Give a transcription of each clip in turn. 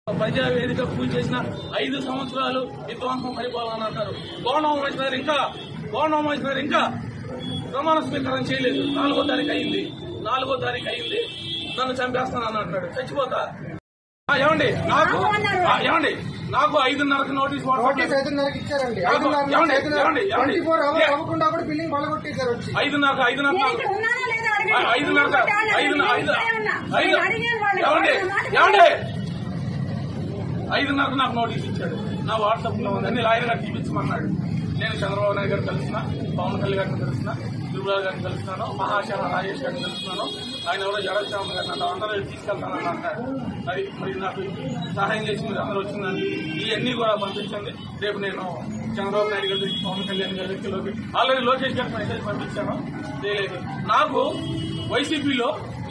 ప్రజా వేదిక పూజ చేసిన ఐదు సంవత్సరాలు విధ్వంసం పరిపాలన అంటారు గౌరవం వచ్చినారు ఇంకా గౌరవం వచ్చినారు ఇంకా ప్రమాణ స్వీకారం చేయలేదు నాలుగో తారీఖు అయింది నాలుగో తారీఖు అయింది నన్ను చంపేస్తానని అంటాడు చచ్చిపోతా ఆ, ఏమండి నాకు ఆ, ఏమండి నాకు ఐదున్నరకు నోటీస్ వాట్సాప్ నోటీస్ ఐదున్నరకి ఇచ్చారండి నాకు- ఐదున్నర నుంచి ఏమండి? ఐదున్నర ఏమండి? ఏమండి? ట్వంటీ ఫోర్ అవర్స్ ఏ- అవ్వకుండా కూడా బిల్డింగ్ పగలగొట్టేశారు వచ్చి ఐదున్నరకు ఐదున్నర నేను ఇక్కడ ఉన్నానా లేదా అడగండి. ఆ, ఐదున్నర ఐదున్నర ఐదు ఏమన్నా? ఐదు నేను అడిగాను వాళ్ళని. ఏమండి వాళ్ళ మాట ఏమండి ఐదున్నరకు నాకు నోటీస్ ఇచ్చాడు నా వాట్సాప్ లో ఉందని లాయర్ గారు చూపించమన్నాడు నేను చంద్రబాబు నాయుడు గారు కలిసిన పవన్ కళ్యాణ్ గారిని కలిసిన త్రిపుర గారిని కలిసినాను మహాశాల రాజేష్ గారిని కలిసినాను ఆయన ఎవరో జగత్శ్యామ గారిని అంటే అందరూ తీసుకెళ్తానని అంటాడు అది మరి నాకు సహాయం చేసి మీరు అందరూ వచ్చిందండి ఇవన్నీ కూడా పంపించండి రేపు నేను చంద్రబాబు నాయుడు గారి దగ్గరికి పవన్ కళ్యాణ్ గారి దగ్గరికి లోకేష్ ఆల్రెడీ లోకేష్ గారికి మెసేజ్ పంపించాను చేయలేదు నాకు వైసీపీలో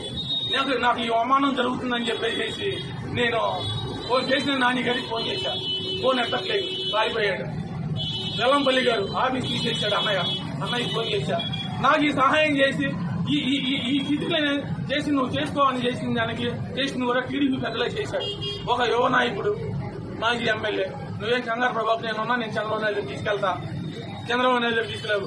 నాకు నాకు ఈ అవమానం జరుగుతుందని చెప్పేసి నేను ఫోన్ చేసిన నాని గారికి ఫోన్ చేశాను ఫోన్ ఎత్తట్లేదు పారిపోయాడు వెల్లంపల్లి గారు ఆఫీస్ తీసేశాడు అన్నయ్య అన్నయ్య ఫోన్ చేశా నాకు ఈ సహాయం చేసి ఈ ఈ ఈ- ఈ స్థితిలో నేను చేసి నువ్వు చేసుకోవాలని చేసిన దానికి చేసిన కూడా టీడీపీ పెద్దలే చేశాడు ఒక యువ నాయకుడు మాజీ ఎమ్మెల్యే నువ్వేం కంగారు ప్రభాకర్ నేను ఉన్నా నేను చంద్రబాబు నాయుడు తీసుకెళ్తా చంద్రబాబు నాయుడు గారు తీసుకెళ్ళావు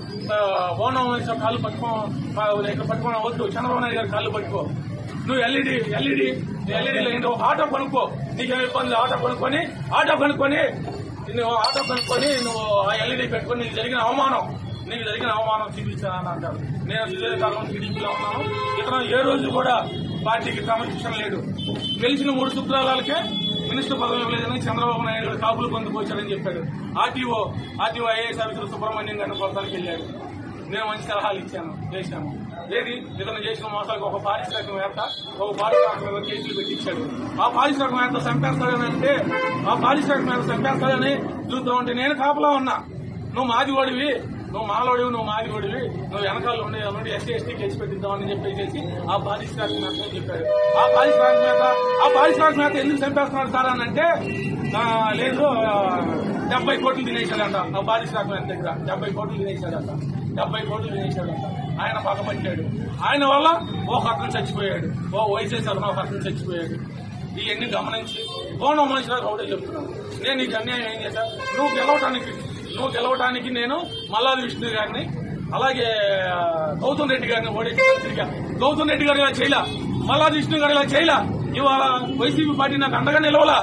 ఓనం వేసిన కాళ్ళు పట్టుకో ఆ, ఇక్కడ పట్టుకోవడం వద్దు చంద్రబాబు నాయుడు గారు కాళ్ళు పట్టుకో నువ్వు ఎల్ఈడి ఎల్ఈడి ఎల్ఈడి ఏంటో ఒక ఆటో కొనుక్కో నీకేం ఇబ్బంది లేదు, ఆటో కొనుక్కొని ఆటో కొనుక్కొని నువ్వు ఆటో కొనుక్కొని నువ్వు ఆ ఎల్ఈడి పెట్టుకొని నీకు జరిగిన అవమానం నీకు జరిగిన అవమానం చూపించానని అంటారు నేను సుదీర్ఘకాలం టీడీపీలో ఉన్నాను ఇతను ఏ రోజు కూడా పార్టీకి క్రమశిక్షణ లేడు గెలిచిన మూడు శుక్రాలకే మినిస్టర్ పదవి ఇవ్వలేదని చంద్రబాబు నాయుడు గారు కాపులు పొందుకొచ్చారని చెప్పాడు RTO RTO IAS officer Subrahmanyam గారిని కొడతానికి వెళ్ళాడు నేను మంచి సలహాలు ఇచ్చాను చేశాను ఏది ఇతను చేసిన మోసాలకు ఒక పారిశ్రామికవేత్త ఒక పారిశ్రామిక కేసులు పెట్టించాడు ఆ పారిశ్రామికవేత్త చంపేస్తాడని అంటే ఆ పారిశ్రామికవేత్త చంపేస్తాడని చూద్దాం అంటే నేను కాపలా ఉన్నా నువ్వు మాదివాడివి నువ్వు మాలోడివి నువ్వు మాదివాడివి నువ్వు వెనకాల ఉండి నుండి ఎస్సీ ఎస్టీ కేసు పెట్టిద్దామని చెప్పేసి ఆ పారిశ్రామికవేత్త అని చెప్పాడు ఆ పారిశ్రామికవేత్త ఆ పారిశ్రామికవేత్త ఎందుకు చంపేస్తున్నాడు సార్ అని అంటే ఆ, లేదు ఆ, డెబ్బై కోట్లు తినేశాడంట ఆ పారిశ్రామికవేత్త దగ్గర డెబ్బై కోట్లు తినేశాడంట డెబ్బై కోట్లు తినేశాడంట ఆయన పగబట్టాడు ఆయన వల్ల ఒక అతను చచ్చిపోయాడు ఓ వైసీసీ అతను ఒక అతను చచ్చిపోయాడు ఇవన్నీ గమనించి కోణం మనిషిలా ఒకటే చెప్తున్నాను నేను నీకు అన్యాయం ఏం చేశా నువ్వు గెలవటానికి నువ్వు గెలవటానికి నేను మల్లాది విష్ణు గారిని అలాగే ఆ, గౌతమ్ రెడ్డి గారిని ఓడించి తిరిగా గౌతమ్ రెడ్డి గారు ఇలా చేయలా మల్లాది విష్ణు గారు ఇలా చేయలా ఇవాళ వైసీపీ పార్టీ నాకు అండగా నిలవలా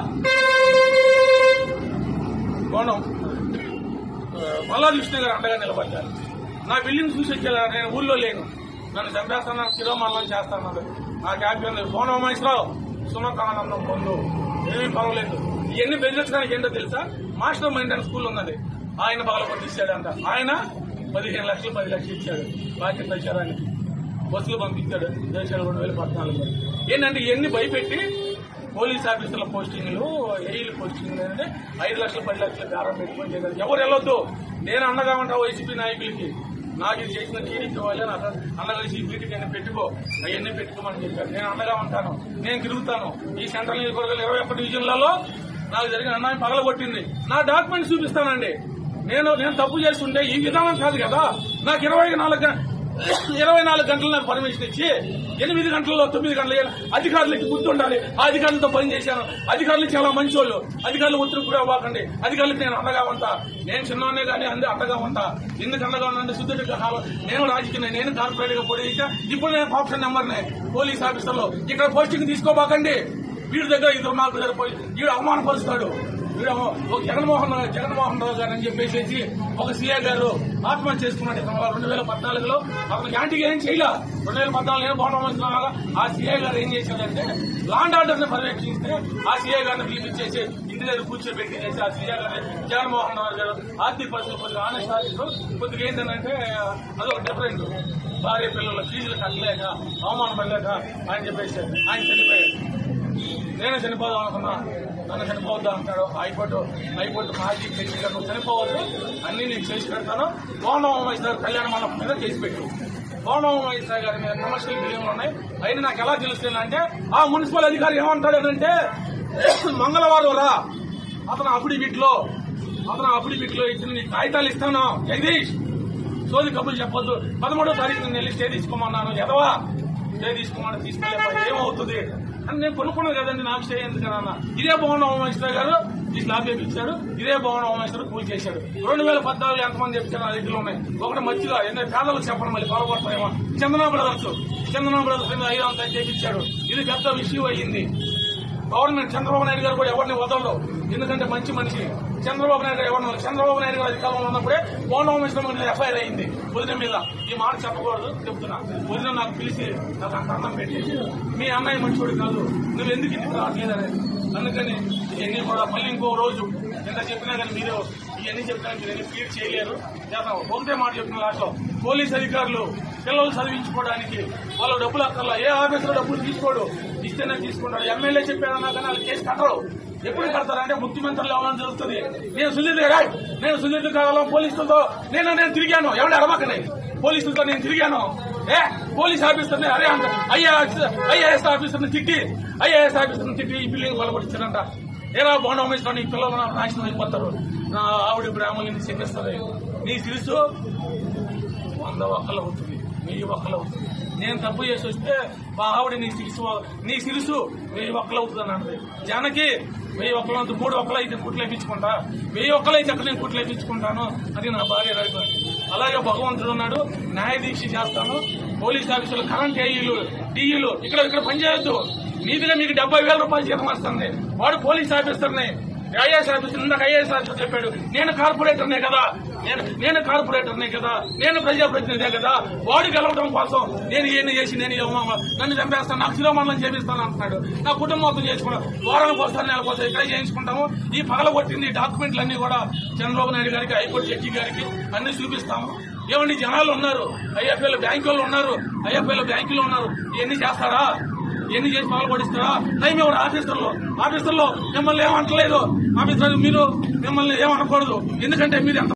కోణం మల్లాది విష్ణు గారు అండగా నిలబడ్డారు నా బిల్డింగ్ చూసి వచ్చారు నేను ఊళ్ళో లేను నన్ను చంపేస్తాను తిరోమరణం చేస్తాను నా క్యాప్టెన్ కోణం మహేశ్వరరావు సునకానందం పొందు ఏమీ పర్వాలేదు ఇవన్నీ బెదిరించడానికి ఏంటో తెలుసా మాస్టర్ మైండ్ అని స్కూల్ ఉన్నది ఆయన పగల ఇచ్చాడంట ఆయన పదిహేను లక్షలు పది లక్షలు ఇచ్చాడు బాధ్యత ప్రచారానికి బస్సులు పంపించాడు దేశాలు రెండు వేల పద్నాలుగులో ఏంటంటే ఇవన్నీ భయపెట్టి పోలీస్ ఆఫీసర్ల పోస్టింగ్లు ఏఈల పోస్టింగ్లు అంటే ఐదు లక్షలు పది లక్షలు బేరం పెట్టుకొని చేయగలరు ఎవరు వెళ్ళొద్దు నేను అండగా ఉంటా వైసీపీ నాయకులకి నాకు ఇది చేసిన టీడీపీ వాళ్ళే నాకు అండగా వైసీపీకి నేను పెట్టుకో అవన్నీ పెట్టుకోమని చెప్పారు నేను అండగా ఉంటాను నేను తిరుగుతాను ఈ సెంట్రల్ నియోజకవర్గాలు ఇరవై ఒక్క డివిజన్లలో నాకు జరిగిన అన్యాయం పగలగొట్టింది నా డాక్యుమెంట్స్ చూపిస్తానండి నేను నేను తప్పు చేస్తుంటే ఈ విధానం కాదు కదా నాకు ఇరవై నాలుగు గం- ఇరవై నాలుగు గంటలు నాకు పర్మిషన్ ఇచ్చి ఎనిమిది గంటల్లో తొమ్మిది గంటలు అధికారులకి బుద్ధి ఉండాలి ఆ అధికారులతో పని చేశాను అధికారులు చాలా మంచి వాళ్ళు అధికారులు ఒత్తిడి కూడా అవ్వకండి అధికారులకు నేను అండగా ఉంటా నేను చిన్నవానే కానీ అందే అండగా ఉంటా ఎందుకు అండగా ఉన్నానంటే శుద్ధుడి కాలం నేను రాజకీయ నేను కార్పొరేట్ గా పోటీ చేశా ఇప్పుడు నేను ఆప్షన్ నెంబర్ పోలీస్ ఆఫీసర్లో ఇక్కడ పోస్టింగ్ తీసుకోబాకండి వీడి దగ్గర ఇద్దరు నాకు దగ్గర పోయి వీడు అవమానపరుస్తాడు వీడు అవమా- ఒక జగన్మోహన్ రావు జగన్మోహన్ రావు గారు అని చెప్పేసి ఒక సీఏ గారు ఆత్మహత్య చేసుకున్నాడు ఇతను రెండు వేల పద్నాలుగులో అతను యాంటీగా ఏం చేయలే రెండు వేల పద్నాలుగు నేను బాగుండవలసిన ఆ సీఏ గారు ఏం చేశాడంటే లాండ్ ఆర్డర్ ని పర్యవేక్షిస్తే ఆ సీఏ గారిని పిలిపించేసి ఇంటి దగ్గర కూర్చోబెట్టి చేసి ఆ సీఏ గారిని జగన్మోహన్ రావు గారు ఆర్థిక పరిస్థితులు కొద్దిగా ఆనెస్ట్ ఆఫీసర్ కొద్దిగా ఏంటంటే అదొక డిఫరెంట్ భార్య పిల్లల ఫీజులు కట్టలేక అవమానం పడలేక ఆయన చెప్పేసి ఆయన చనిపోయాడు నేనే చనిపోదాం అనుకున్నా నన్ను చనిపోవద్దు అంటాడు హైకోర్టు హైకోర్టు మాజీ జడ్జి గారు నువ్వు చనిపోవద్దు అన్ని నేను చేసి పెడతాను పౌర్ణమైశ్వర కళ్యాణ మండపం మీద కేసు పెట్టు పౌర్ణమైశ్వర గారి మీద కమర్షియల్ బిల్డింగ్లు ఉన్నాయి అయినా నాకు ఎలా తెలుస్తుంది అంటే ఆ మున్సిపల్ అధికారి ఏమంటాడు అంటే మంగళవారం రా అతను అప్పుడు వీటిలో అతను అప్పుడు వీటిలో ఇచ్చిన నీ కాగితాలు ఇస్తాను జగదీష్ సోది కబుర్లు చెప్పొద్దు పదమూడో తారీఖు నేను వెళ్ళి స్టే తీసుకోమన్నాను ఎదవా స్టే తీసుకోమని తీసుకెళ్ళే ఏమవుతుంది అని నేను కొనుక్కున్నాను కదండి నాకు స్టే ఎందుకన్నా ఇదే భవన్ హోమేశ్వర గారు ఈ స్లాబ్ వేపించాడు ఇదే భవన్ హోమేశ్వర పూజ చేశాడు రెండు వేల పద్నాలుగు ఎంతమంది చెప్తారు నా దగ్గర ఉన్నాయి ఒకటి మధ్యలో ఎందుకంటే పేదలకు చెప్పండి మళ్ళీ పొరపడతాయేమో చందనా బ్రదర్స్ చందనా బ్రదర్స్ కింద ఐదు వందలు చేపించాడు ఇది పెద్ద విషయం అయ్యింది గవర్నమెంట్ చంద్రబాబు నాయుడు గారు కూడా ఎవరిని వదలరు ఎందుకంటే మంచి మనిషి చంద్రబాబు నాయుడు గారు ఎవరిని వదలరు. చంద్రబాబు నాయుడు గారు అధికారంలో ఉన్నప్పుడే మోహన్ హోమేశ్వరం మీద ఎఫ్ఐఆర్ అయింది వదిన మీద ఈ మాట చెప్పకూడదు చెప్తున్నా వదిన నాకు పిలిచి నాకు అంత అన్నం పెట్టి మీ అన్నయ్య మంచోడు కాదు నువ్వు ఎందుకు ఇంటికి రావట్లేదనేది అందుకని ఇవన్నీ కూడా మళ్ళీ ఇంకో రోజు ఎంత చెప్పినా కానీ మీరు ఇవన్నీ చెప్పినా మీరు ఎన్ని ఫీడ్ చేయలేరు చేద్దాం ఒకటే మాట చెప్తున్నా లాస్ట్లో పోలీస్ అధికారులు పిల్లలు చదివించుకోవడానికి వాళ్ళు డబ్బులు అక్కర్లా ఏ ఆఫీసులో డబ్బులు తీసుకోడు ఇస్తేనే తీసుకుంటాడు ఎమ్మెల్యే చెప్పారన్నా కానీ వాళ్ళు కేసు కట్టరు ఎప్పుడు కడతారంటే ముఖ్యమంత్రులు ఎవరైనా జరుగుతుంది నేను సునీత రాయ్ నేను సునీత కావాలం పోలీసులతో నేను నేను తిరిగాను ఎవరు అడవకనే పోలీసులతో నేను తిరిగాను ఏ పోలీస్ ఆఫీసర్ని అరే అంట ఐఏఎస్ ఐఏఎస్ ఆఫీసర్ని తిట్టి ఐఏఎస్ ఆఫీసర్ని తిట్టి ఈ బిల్డింగ్ కొలగొట్టించారంట ఏరా బాండ్ అమ్మేస్తాను నీ పిల్లలు నాకు నాశనం అయిపోతారు నా ఆవిడ బ్రాహ్మణుని చెప్పేస్తుంది నీ తెలుసు వంద ఒక్కలు అవుతుంది వెయ్యి ఒక్కలు అవుతుంది నేను తప్పు చేసి వస్తే మా ఆవిడ నీ సిరుసు నీ సిరుసు వెయ్యి ఒక్కలు అవుతుంది అని అంటది జానకి వెయ్యి ఒక్కలు అవుతుంది మూడు ఒక్కలు అయితే కుట్లు వేయించుకుంటా వెయ్యి ఒక్కలు అయితే అక్కడ నేను కుట్లు వేయించుకుంటాను అది నా భార్య రవి అలాగే భగవంతుడు ఉన్నాడు న్యాయ దీక్ష చేస్తాను పోలీస్ ఆఫీసులు కరెంట్ ఏఈలు డిఈలు ఇక్కడ ఇక్కడ పనిచేయొద్దు మీదిగా మీకు డెబ్బై వేల రూపాయలు జీతం వస్తుంది వాడు పోలీస్ ఆఫీసర్ని ఐఏఎస్ ఆఫీసర్ ఇందాక ఐఏఎస్ ఆఫీసర్ చెప్పాడు నేను కార్పొరేటర్నే కదా నేను నేను కార్పొరేటర్నే కదా నేను ప్రజాప్రతినిధే కదా వాడు గెలవడం కోసం నేను ఏం చేసి నేను ఏమో నన్ను చంపేస్తాను నాకు శిరోమండలం చేపిస్తాను అంటున్నాడు నా కుటుంబం మొత్తం చేసుకున్నాను వారానికి ఒకసారి నెలకు ఒకసారి ఇక్కడ చేయించుకుంటాము ఈ పగల కొట్టింది డాక్యుమెంట్లు అన్ని కూడా చంద్రబాబు నాయుడు గారికి హైకోర్టు జడ్జి గారికి అన్ని చూపిస్తాము ఏమండి జనాలు ఉన్నారు ఐఎఫ్ఎల్ బ్యాంకులు ఉన్నారు ఐఎఫ్ఎల్ బ్యాంకులు ఉన్నారు ఇవన్నీ చేస్తారా ఎన్ని చేసి పాల్పడిస్తారా టైం ఎవరు ఆఫీసర్లో ఆఫీసర్లో మిమ్మల్ని ఏమంటలేదు ఆఫీసర్ మీరు మిమ్మల్ని ఏమనకూడదు ఎందుకంటే మీరు ఎంత